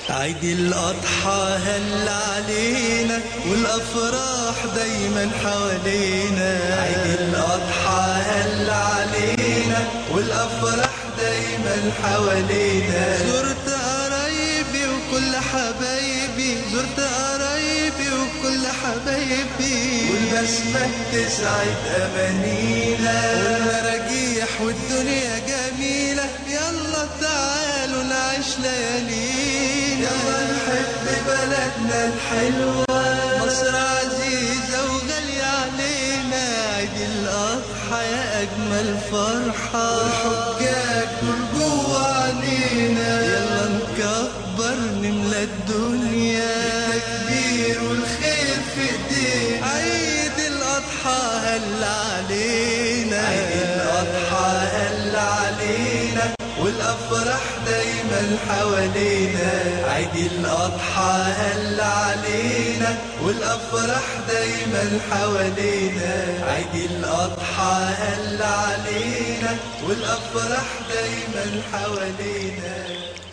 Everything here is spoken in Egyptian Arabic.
عيد الأضحى هل علينا والأفراح دايما حوالينا عيد الأضحى هل علينا والأفراح دايما حوالينا زرت قرايبي وكل حبايبي زرت قرايبي وكل حبايبي والبسمة تسعد أمانينا والمراجيح والدنيا جميلة يلا تعالوا نعيش ليالينا يلا نحب بلدنا الحلوة مصر عزيزة وغالية علينا عيد الأضحى يا أجمل فرحة والحجاج دول جوا علينا يلا نكبر نملى الدنيا التكبير والخير في ايدينا عيد الأضحى هل علينا عيد الأضحى هل علينا والأفراح دايما حوالينا عيد الأضحى هل علينا والأفراح دايما حوالينا عيد الأضحى هل علينا والأفراح دايما حوالينا